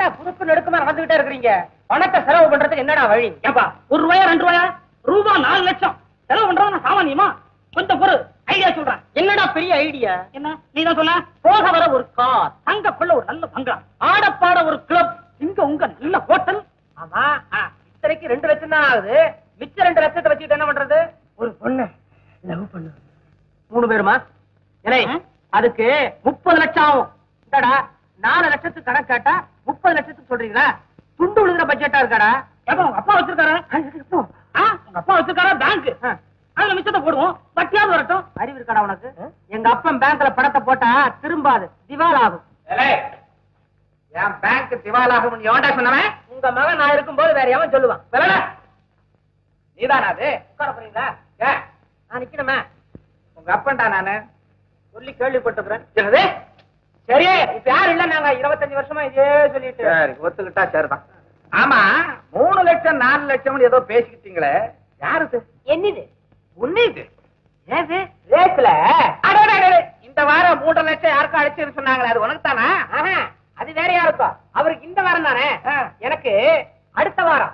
குறுக்கு நெடுக்குமா நடந்துகிட்டே இருக்கிறீங்க பணத்தை செலவு பண்றதுக்கு என்னடா வழி ஏப்பா ஒரு ரூபாயா ரெண்டு ரூபாயா ரூபா நாலு லட்சம் செலவு பண்றது சாமானியமா கொஞ்சம் பொறு ஐடியா சொல்றேன் என்னடா பெரிய ஐடியா என்ன நீ தான் சொன்ன போக வர ஒரு கார் தங்க கொள்ள ஒரு நல்ல பங்களா ஆடப்பாட ஒரு கிளப் இங்க உங்க நல்ல ஹோட்டல் ஆமா இத்தனைக்கு ரெண்டு லட்சம் தான் ஆகுது மிச்ச ரெண்டு லட்சத்தை வச்சுட்டு என்ன பண்றது ஒரு பொண்ணு லவ் பண்ணு மூணு பேருமா இல்லை அதுக்கு முப்பது லட்சம் ஆகும் இந்தாடா நாலு லட்சத்துக்கு கணக்கு கேட்டா முப்பது லட்சத்துக்கு சொல்றீங்களா துண்டு விழுகிற பட்ஜெட்டா இருக்காடா ஏப்பா உங்க அப்பா வச்சிருக்காரா ஆ, உங்க அப்பா வச்சிருக்காரா பேங்க் அதுல மிச்சத்தை போடுவோம் வட்டியாவது வரட்டும் அறிவு இருக்காடா உனக்கு எங்க அப்பன் பேங்க்ல பணத்தை போட்டா திரும்பாது திவால் ஆகும் என் பேங்க் திவால் ஆகும் எவன்டா சொன்னவன் உங்க மகன் நான் இருக்கும்போது வேற எவன் சொல்லுவான் விளையாட நீதானா அது உட்கார போறீங்களா ஏ, நான் நிக்கணுமே உங்க அப்பன்டா நானு சொல்லி கேள்விப்பட்டிருக்கிறேன் என்னது சரி இப்ப யாரும் இல்ல நாங்க இருபத்தஞ்சு வருஷமா இதே சொல்லிட்டு சரி ஒத்துக்கிட்டா சரிதான் ஆமா மூணு லட்சம் நாலு லட்சம் ஏதோ பேசிக்கிட்டீங்களே யாரு என்னது உன்னிது ஏது ரேஸ்ல இந்த வாரம் மூன்றரை லட்சம் யாருக்கும் அடிச்சுன்னு சொன்னாங்களே அது உனக்கு தானா ஆஹா, அது வேற யாருக்கா அவருக்கு இந்த வாரம் தானே எனக்கு அடுத்த வாரம்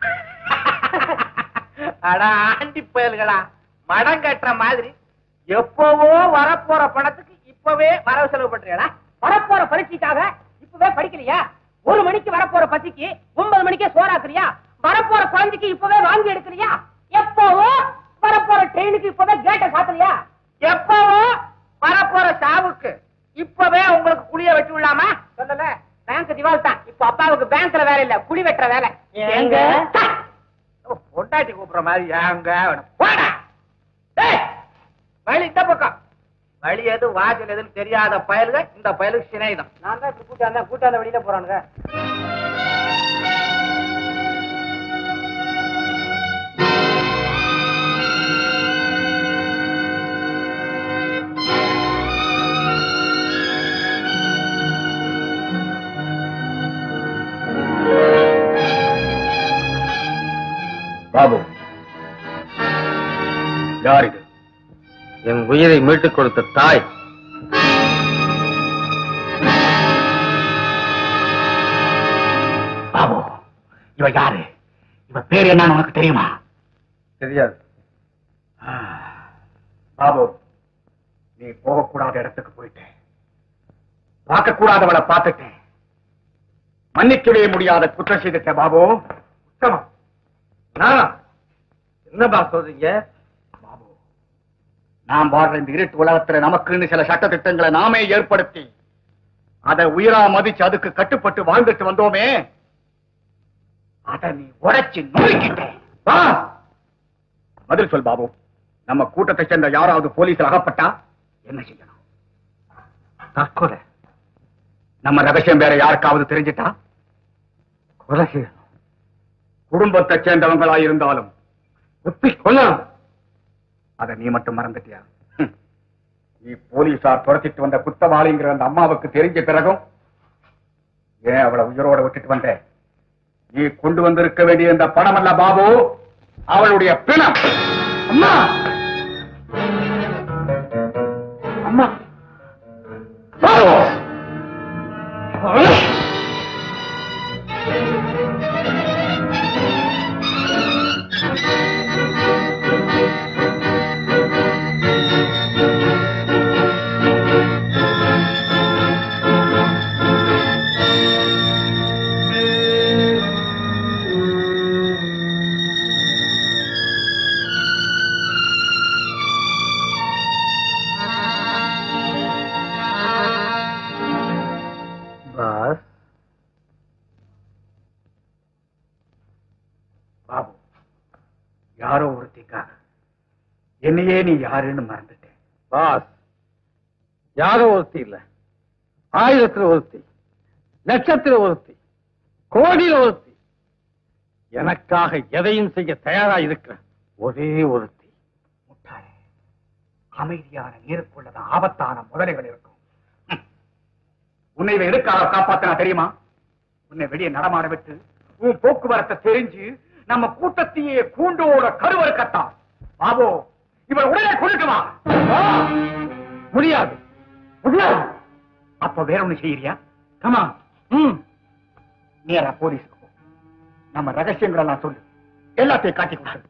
அட ஆண்டி பயல்களா மடம் கட்டுற மாதிரி எப்பவோ வரப்போற பணத்துக்கு இப்பவே வரவு செலவு பண்றீங்களா வரப்போற பரீட்சைக்காக இப்பவே படிக்கலையா ஒரு மணிக்கு வரப்போற பசிக்கு ஒன்பது மணிக்கே சோறாக்குறியா வரப்போற குழந்தைக்கு இப்பவே வாங்கி எடுக்கறியா எப்பவோ வரப்போற ட்ரெயினுக்கு இப்பவே கேட்ட சாத்தலையா எப்பவோ வரப்போற சாவுக்கு இப்பவே உங்களுக்கு குளிய வச்சு விடலாமா சொல்லல பேங்க் திவால் தான் இப்ப அப்பாவுக்கு பேங்க்ல வேலை இல்ல குடி வெட்டுற வேலை ஏங்க? ஓ, பொண்டாட்டி கூப்பிடுற மாதிரி ஏங்க போடா டேய், வழி இந்த பக்கம் வழி எது வாசல் எதுன்னு தெரியாத பயலுக இந்த பயலுக்கு சினைதான் நான் தான் இப்ப கூட்டாந்த கூட்டாந்த வெளியில போறானுங்க பாபு யார் இது என் உயிரை மீட்டுக் கொடுத்த தாய் பாபு இவ யாரு இவ பேர் என்னன்னு உனக்கு தெரியுமா தெரியாது பாபு நீ போகக்கூடாத இடத்துக்கு போயிட்டேன் பார்க்க கூடாதவளை பார்த்துட்டேன் மன்னிக்கவே முடியாத குற்றம் செய்துட்டேன் பாபு உத்தமம் நானா என்னப்பா சொல்றீங்க பாபு நாம் வாழ்ற இந்த இருட்டு உலகத்துல நமக்குன்னு சில சட்ட திட்டங்களை நாமே ஏற்படுத்தி அதை உயிரா மதிச்சு அதுக்கு கட்டுப்பட்டு வாழ்ந்துட்டு வந்தோமே அதை நீ உடைச்சு நொறுக்கிட்ட வா பதில் சொல் பாபு நம்ம கூட்டத்தை சேர்ந்த யாராவது போலீஸில் அகப்பட்டா என்ன செய்யணும் தற்கொலை நம்ம ரகசியம் வேற யாருக்காவது தெரிஞ்சிட்டா கொலை செய்யணும் குடும்பத்தை சேர்ந்தவங்களா இருந்தாலும் ஒத்தி கொல்லணும் அதை நீ மட்டும் மறந்துட்டியா ஹம். நீ போலீசார் துரத்திட்டு வந்த குத்தவாளிங்கிற அந்த அம்மாவுக்கு தெரிஞ்ச பிறகும் ஏன் அவளை உயிரோட விட்டுட்டு வந்த நீ கொண்டு வந்திருக்க வேண்டிய இந்த பணம் அல்ல பாபு அவளுடைய பிணம் அம்மா அம்மா பாபு பாஸ் பாபு யாரோ ஒருத்திக்காக என்னையே நீ யாருன்னு மறந்துட்டேன் பாஸ் யாரோ ஒருத்தி இல்ல ஆயிரத்துல ஒருத்தி லட்சத்துல ஒருத்தி கோடியில ஒருத்தி எனக்காக எதையும் செய்ய தயாரா இருக்கிற ஒரே ஒருத்தி முட்டாளே அமைதியான நீருக்குள்ளதான் ஆபத்தான முதலைகள் இருக்கும் ஹம். உன்னை இவன் எதுக்காக காப்பாத்தினா தெரியுமா உன்னை வெளியே நடமாட விட்டு உன் போக்குவரத்தை தெரிஞ்சு நம்ம கூட்டத்தையே கூண்டோட கருவறுக்கத்தான் பாபு இவன் உடனே கொண்டுட்டு வா வா. முடியாது முடியாது அப்ப வேற ஒண்ணு செய்யறியா கமா ம் நேரா போலீஸுக்கு போ நம்ம ரகசியங்கள் எல்லாம் சொல்லு எல்லாத்தையும் காட்டி கொடுத்து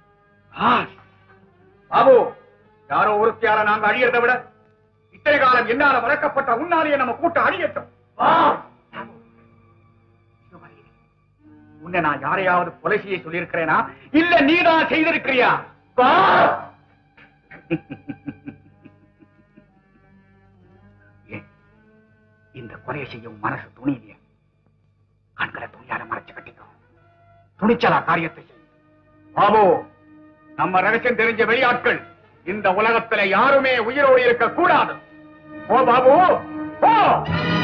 பாபு யாரோ ஒருத்தியால நாங்க அழியறதை விட இத்தனை காலம் என்னால வளர்க்கப்பட்ட உன்னாலேயே நம்ம கூட்டம் அழியட்டும் வா. சிவமணி, உன்னை நான் யாரையாவது கொலை செய்ய சொல்லியிருக்கிறேனா இல்ல நீதான் செய்திருக்கிறியா வா. ஏன் இந்த கொலையை செய்யும் மனசு துணியிலையே கண்களை துணியால மறைச்சு கட்டிக்கோ துணிச்சலா காரியத்தை செய் பாபு நம்ம ரகசியம் தெரிஞ்ச வெளியாட்கள் இந்த உலகத்துல யாருமே உயிரோடு இருக்க கூடாது ஓ பாபு ஓ